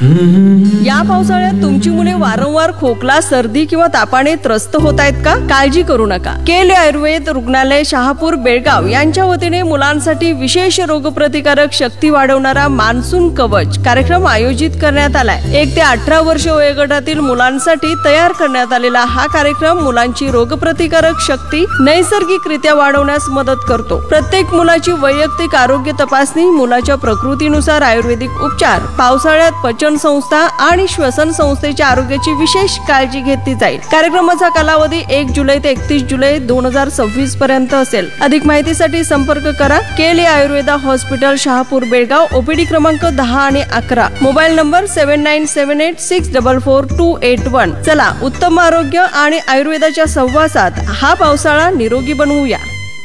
या पावसाळ्यात तुमची मुले वारंवार खोकला सर्दी किंवा तापाने त्रस्त होत आहेत का काळजी करू नका केले आयुर्वेद रुग्णालय शहापूर बेळगाव यांच्या वतीने मुलांसाठी विशेष रोगप्रतिकारक शक्ती वाढवणारा मान्सून कवच कार्यक्रम आयोजित करण्यात आलाय एक ते अठरा वर्ष वयोगटातील मुलांसाठी तयार करण्यात आलेला हा कार्यक्रम मुलांची रोगप्रतिकारक शक्ती नैसर्गिकरित्या वाढवण्यास मदत करतो प्रत्येक मुलाची वैयक्तिक आरोग्य तपासणी मुलाच्या प्रकृतीनुसार आयुर्वेदिक उपचार पावसाळ्यात पचन संस्था आणि श्वसन संस्थेच्या आरोग्याची विशेष काळजी घेतली जाईल कार्यक्रमाचा कालावधी एक जुलै ते एकतीस जुलै दोन हजार सव्वीस पर्यंत असेल अधिक माहितीसाठी संपर्क करा केले आयुर्वेदा हॉस्पिटल शहापूर बेळगाव ओपीडी क्रमांक दहा आणि अकरा mobile number seven nine seven eight six double four two eight one चला उत्तम आरोग्य आणि आयुर्वेदाच्या सहवासात हा पावसाळा निरोगी बनवूया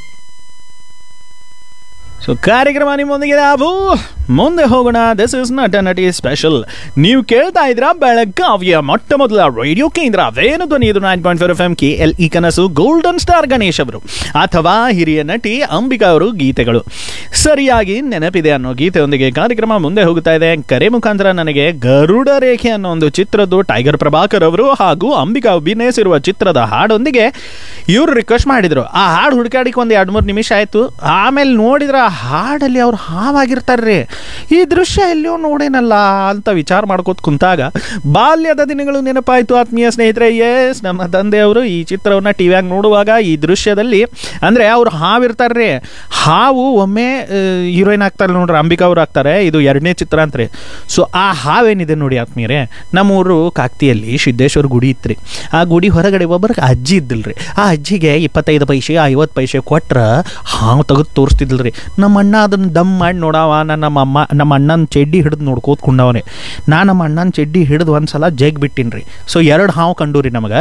ಸೊ ಕಾರ್ಯಕ್ರಮ ನಿಮ್ಮೊಂದಿಗೆ ನಾವು ಮುಂದೆ ಹೋಗೋಣ ದಿಸ್ ಇಸ್ ನಟ ನಟಿ ಸ್ಪೆಷಲ್ ನೀವು ಕೇಳ್ತಾ ಇದ್ರ ಬೆಳಗಾವಿಯ ಮೊಟ್ಟ ಮೊದಲ ರೇಡಿಯೋ ಕೇಂದ್ರ ವೇಣು ಧ್ವನಿ ಇದು nine point four F M K L E ಕನಸು ಗೋಲ್ಡನ್ ಸ್ಟಾರ್ ಗಣೇಶ್ ಅವರು ಅಥವಾ ಹಿರಿಯ ನಟಿ ಅಂಬಿಕಾ ಅವರು ಗೀತೆಗಳು ಸರಿಯಾಗಿ ನೆನಪಿದೆ ಅನ್ನೋ ಗೀತೆಯೊಂದಿಗೆ ಕಾರ್ಯಕ್ರಮ ಮುಂದೆ ಹೋಗುತ್ತಾ ಇದೆ ಕರೆ ಮುಖಾಂತರ ನನಗೆ ಗರುಡ ರೇಖೆ ಅನ್ನೋ ಒಂದು ಚಿತ್ರದ್ದು ಟೈಗರ್ ಪ್ರಭಾಕರ್ ಅವರು ಹಾಗೂ ಅಂಬಿಕಾ ಅಭಿನಯಿಸಿರುವ ಚಿತ್ರದ ಹಾಡೊಂದಿಗೆ ಇವರು ರಿಕ್ವೆಸ್ಟ್ ಮಾಡಿದ್ರು ಆ ಹಾಡು ಹುಡುಕಾಡಿಕ್ಕೆ ಒಂದು ಎರಡು ಮೂರು ನಿಮಿಷ ಆಯಿತು ಆಮೇಲೆ ನೋಡಿದ್ರೆ ಆ ಹಾಡಲ್ಲಿ ಅವ್ರು ಹಾವಾಗಿರ್ತಾರ್ರಿ ಈ ದೃಶ್ಯ ಎಲ್ಲಿಯೋ ನೋಡೇನಲ್ಲ ಅಂತ ವಿಚಾರ ಮಾಡ್ಕೋತ ಕುಂತಾಗ ಬಾಲ್ಯದ ದಿನಗಳು ನೆನಪಾಯಿತು ಆತ್ಮೀಯ ಸ್ನೇಹಿತರೆ ಎಸ್ ನಮ್ಮ ತಂದೆಯವರು ಈ ಚಿತ್ರವನ್ನು ಟಿ ವಿಯಾಗ ನೋಡುವಾಗ ಈ ದೃಶ್ಯದಲ್ಲಿ ಅಂದರೆ ಅವ್ರು ಹಾವಿರ್ತಾರ್ರಿ ಹಾವು ಒಮ್ಮೆ ಹೀರೋಯಿನ್ ಆಗ್ತಾರೆ ನೋಡ್ರಿ ಅಂಬಿಕಾ ಅವ್ರು ಆಗ್ತಾರೆ ಇದು ಎರಡನೇ ಚಿತ್ರ ಅಂತ್ರಿ ಸೊ ಆ ಹಾವೇನಿದೆ ನೋಡಿ ಆತ್ಮೀಯರೇ ನಮ್ಮೂರು ಕಾಕ್ತಿಯಲ್ಲಿ ಸಿದ್ದೇಶ್ವರ ಗುಡಿ ಇತ್ರಿ ಆ ಗುಡಿ ಹೊರಗಡೆ ಒಬ್ಬರಿಗೆ ಅಜ್ಜಿ ಇದ್ದಿಲ್ರಿ ಆ ಅಜ್ಜಿಗೆ ಇಪ್ಪತ್ತೈದು ಪೈಸೆ ಐವತ್ತು ಪೈಸೆ ಕೊಟ್ರೆ ಹಾವು ತೆಗೆದು ತೋರಿಸ್ತಿದ್ದಿಲ್ರಿ ನಮ್ಮ ಅಣ್ಣ ಅದನ್ನು ದಮ್ ಮಾಡಿ ನೋಡವ ನಾನು ನಮ್ಮ ಅಮ್ಮ ನಮ್ಮ ಅಣ್ಣನ ಚಡ್ಡಿ ಹಿಡಿದು ನೋಡ್ಕೋತ ಕುಂಡವನೆ ನಾ ನಮ್ಮ ಅಣ್ಣನ ಚಡ್ಡಿ ಹಿಡಿದು ಒಂದು ಸಲ ಜಗ್ ಬಿಟ್ಟಿನ್ರಿ ಸೊ ಎರಡು ಹಾವು ಕಂಡು ರೀ ನಮಗೆ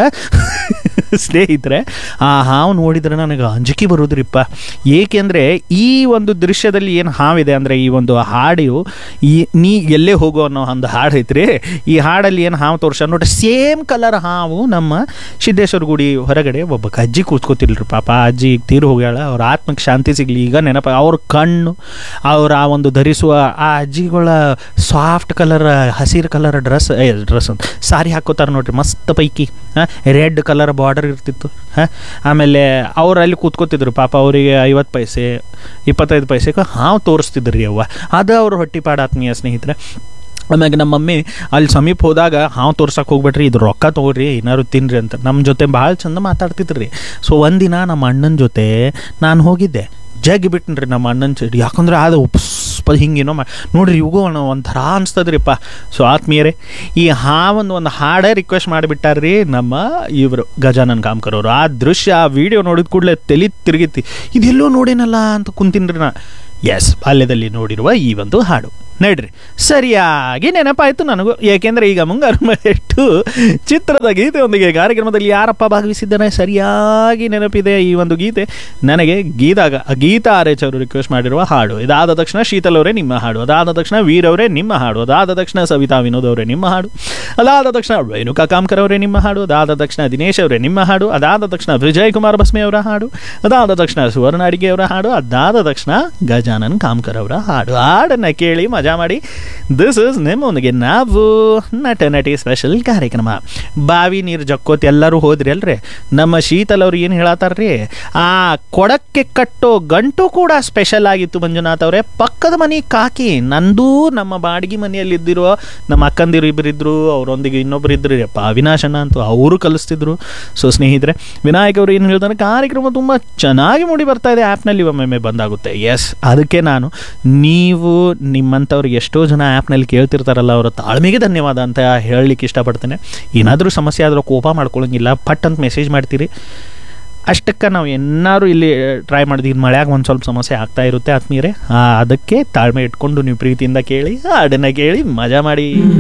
ಸ್ನೇಹಿತರೆ ಆ ಹಾವು ನೋಡಿದ್ರೆ ನನಗೆ ಅಂಜಿಕೆ ಬರೋದ್ರಿಪ್ಪ ಏಕೆಂದರೆ ಈ ಒಂದು ದೃಶ್ಯದಲ್ಲಿ ಏನು ಹಾವಿದೆ ಅಂದರೆ ಈ ಒಂದು ಹಾಡು ಈ ನೀ ಎಲ್ಲೇ ಹೋಗೋ ಅನ್ನೋ ಒಂದು ಹಾಡು ಐತ್ರಿ ಈ ಹಾಡಲ್ಲಿ ಏನು ಹಾವು ತೋರ್ಸ ನೋಡ್ರಿ ಸೇಮ್ ಕಲರ್ ಹಾವು ನಮ್ಮ ಸಿದ್ದೇಶ್ವರ ಗುಡಿ ಹೊರಗಡೆ ಒಬ್ಬ ಅಜ್ಜಿ ಕೂತ್ಕೋತಿಲ್ರಿ ಪಾಪ ಆ ಅಜ್ಜಿ ಈಗ ತೀರು ಹೋಗ್ಯಾಳ ಅವ್ರ ಆತ್ಮಕ್ಕೆ ಶಾಂತಿ ಸಿಗಲಿ ಈಗ ನೆನಪ ಅವ್ರ ಕಣ್ಣು ಅವ್ರ ಆ ಒಂದು ಧರಿಸುವ ಆ ಅಜ್ಜಿಗಳ ಸಾಫ್ಟ್ ಕಲರ್ ಹಸಿರು ಕಲರ್ ಡ್ರೆಸ್ ಡ್ರೆಸ್ ಅಂತ ಸಾರಿ ಹಾಕೋತಾರೆ ನೋಡ್ರಿ ಮಸ್ತ್ ಪೈಕಿ ರೆಡ್ ಕಲರ್ ಬಾರ್ಡರ್ ಇರ್ತಿತ್ತು ಹಾಂ ಆಮೇಲೆ ಅವ್ರು ಅಲ್ಲಿ ಕೂತ್ಕೋತಿದ್ರು ಪಾಪ ಅವರಿಗೆ ಐವತ್ತು ಪೈಸೆ ಇಪ್ಪತ್ತೈದು ಪೈಸೆಗೆ ಹಾವು ತೋರಿಸ್ತಿದ್ರಿ ಅವ್ವ ಅದು ಅವ್ರ ಹೊಟ್ಟಿಪಾಡ ಆತ್ಮೀಯ ಸ್ನೇಹಿತರೆ ಆಮ್ಯಾಗ ನಮ್ಮ ಮಮ್ಮಿ ಅಲ್ಲಿ ಸಮೀಪ ಹೋದಾಗ ಹಾವು ತೋರ್ಸಕ್ಕೆ ಹೋಗ್ಬೇಡ್ರಿ ಇದು ರೊಕ್ಕ ತೊಗೊಳ್ರಿ ಏನಾರು ತಿನ್ರಿ ಅಂತ ನಮ್ಮ ಜೊತೆ ಭಾಳ ಚಂದ ಮಾತಾಡ್ತಿದ್ರು ರೀ ಸೊ ಒಂದಿನ ನಮ್ಮ ಅಣ್ಣನ ಜೊತೆ ನಾನು ಹೋಗಿದ್ದೆ ಜಗ್ಗಿ ಬಿಟ್ಟನ್ರಿ ನಮ್ಮ ಅಣ್ಣನ ಚಡಿ ಯಾಕಂದ್ರೆ ಅದು ಉಪ್ಪ ಹಿಂಗೇನೋ ಮಾ ನೋಡ್ರಿ ಇವಾಗೂ ಒಂಥರ ಅನ್ಸ್ತದ್ರಿಪ್ಪ ಸೊ ಆತ್ಮೀಯರೇ ಈ ಹಾವೊಂದು ಒಂದು ಹಾಡೇ ರಿಕ್ವೆಸ್ಟ್ ಮಾಡಿಬಿಟ್ಟಾರ್ರಿ ನಮ್ಮ ಇವರು ಗಜಾನನ್ ಕಾಮ್ಕರ್ ಅವರು ಆ ದೃಶ್ಯ ಆ ವಿಡಿಯೋ ನೋಡಿದ ಕೂಡಲೇ ತಲೆ ತಿರುಗಿತಿ ಇದೆಲ್ಲೋ ನೋಡೇನಲ್ಲ ಅಂತ ಕುಂತಿನ್ರಿ ನಾ ಎಸ್ ಬಾಲ್ಯದಲ್ಲಿ ನೋಡಿರುವ ಈ ಒಂದು ಹಾಡು ನಡ್ರಿ ಸರಿಯಾಗಿ ನೆನಪಾಯಿತು ನನಗೂ ಏಕೆಂದರೆ ಈಗ ಮುಂಗಾರು ಮಳೆಷ್ಟು ಚಿತ್ರದ ಗೀತೆಯೊಂದಿಗೆ ಕಾರ್ಯಕ್ರಮದಲ್ಲಿ ಯಾರಪ್ಪ ಭಾಗವಹಿಸಿದ್ದಾನೆ ಸರಿಯಾಗಿ ನೆನಪಿದೆ ಈ ಒಂದು ಗೀತೆ ನನಗೆ ಗೀದಾಗ ಗೀತಾ ಆರೇಚ್ ಅವರು ರಿಕ್ವೆಸ್ಟ್ ಮಾಡಿರುವ ಹಾಡು ಇದಾದ ತಕ್ಷಣ ಶೀತಲ್ ಅವರೇ ನಿಮ್ಮ ಹಾಡು ಅದಾದ ತಕ್ಷಣ ವೀರ್ ಅವರೇ ನಿಮ್ಮ ಹಾಡು ಅದಾದ ತಕ್ಷಣ ಸವಿತಾ ವಿನೋದ್ ಅವರೇ ನಿಮ್ಮ ಹಾಡು ಅದಾದ ತಕ್ಷಣ ರೇಣುಕಾ ಕಾಮ್ಕರ್ ಅವರೇ ನಿಮ್ಮ ಹಾಡು ಅದಾದ ತಕ್ಷಣ ದಿನೇಶ್ ಅವರೇ ನಿಮ್ಮ ಹಾಡು ಅದಾದ ತಕ್ಷಣ ವಿಜಯ್ ಕುಮಾರ್ ಬಸ್ಮೆ ಅವರ ಹಾಡು ಅದಾದ ತಕ್ಷಣ ಸುವರ್ಣ ಅಡಿಗೆ ಅವರ ಹಾಡು ಅದಾದ ತಕ್ಷಣ ಗಜಾನನ್ ಕಾಮ್ಕರ್ ಅವರ ಹಾಡು ಹಾಡನ್ನು ಕೇಳಿ ಮಜಾ ಮಾಡಿ ದಿಸ್ ಇಸ್ ನಿಮ್ಮೊಂದಿಗೆ ನಾವು ನಟ ನಟಿ ಸ್ಪೆಷಲ್ ಕಾರ್ಯಕ್ರಮ ಬಾವಿ ನೀರು ಜಕ್ಕೋತ್ ಎಲ್ಲರೂ ಹೋದ್ರಿ ಅಲ್ರಿ ನಮ್ಮ ಶೀತಲ್ ಅವ್ರು ಏನು ಹೇಳತ್ತಾರ್ರಿ ಆ ಕೊಡಕ್ಕೆ ಕಟ್ಟೋ ಗಂಟು ಕೂಡ ಸ್ಪೆಷಲ್ ಆಗಿತ್ತು ಮಂಜುನಾಥ್ ಅವರೇ ಪಕ್ಕದ ಮನೆ ಕಾಕಿ ನಂದೂ ನಮ್ಮ ಬಾಡಿಗೆ ಮನೆಯಲ್ಲಿದ್ದಿರೋ ನಮ್ಮ ಅಕ್ಕಂದಿರು ಇಬ್ಬರಿದ್ರು ಅವರೊಂದಿಗೆ ಇನ್ನೊಬ್ರು ಇದ್ರು ಅಪ್ಪ ಅವಿನಾಶನ ಅಂತೂ ಅವರು ಕಲಿಸ್ತಿದ್ರು ಸೊ ಸ್ನೇಹಿತರೆ ವಿನಾಯಕ್ ಅವರು ಏನು ಹೇಳ್ತಾರೆ ಕಾರ್ಯಕ್ರಮ ತುಂಬ ಚೆನ್ನಾಗಿ ಮೂಡಿ ಬರ್ತಾ ಇದೆ ಆ್ಯಪ್ನಲ್ಲಿ ಒಮ್ಮೊಮ್ಮೆ ಬಂದಾಗುತ್ತೆ ಎಸ್ ಅದಕ್ಕೆ ನಾನು ನೀವು ನಿಮ್ಮಂಥವ್ರಿಗೆ ಎಷ್ಟೋ ಜನ ಆ್ಯಪ್ನಲ್ಲಿ ಕೇಳ್ತಿರ್ತಾರಲ್ಲ ಅವರ ತಾಳ್ಮೆಗೆ ಧನ್ಯವಾದ ಅಂತ ಹೇಳಲಿಕ್ಕೆ ಇಷ್ಟಪಡ್ತೇನೆ ಏನಾದರೂ ಸಮಸ್ಯೆ ಆದರೂ ಕೋಪ ಮಾಡ್ಕೊಳ್ಳೋಂಗಿಲ್ಲ ಪಟ್ ಅಂತ ಮೆಸೇಜ್ ಮಾಡ್ತೀರಿ ಅಷ್ಟಕ್ಕೆ ನಾವು ಏನಾದ್ರು ಇಲ್ಲಿ ಟ್ರೈ ಮಾಡಿದ್ವಿ ಮಳೆಯಾಗ ಒಂದು ಸ್ವಲ್ಪ ಸಮಸ್ಯೆ ಆಗ್ತಾ ಇರುತ್ತೆ ಆತ್ಮೀಯರೇ ಅದಕ್ಕೆ ತಾಳ್ಮೆ ಇಟ್ಕೊಂಡು ನೀವು ಪ್ರೀತಿಯಿಂದ ಕೇಳಿ ಹಾಡನ್ನು ಕೇಳಿ ಮಜಾ ಮಾಡಿ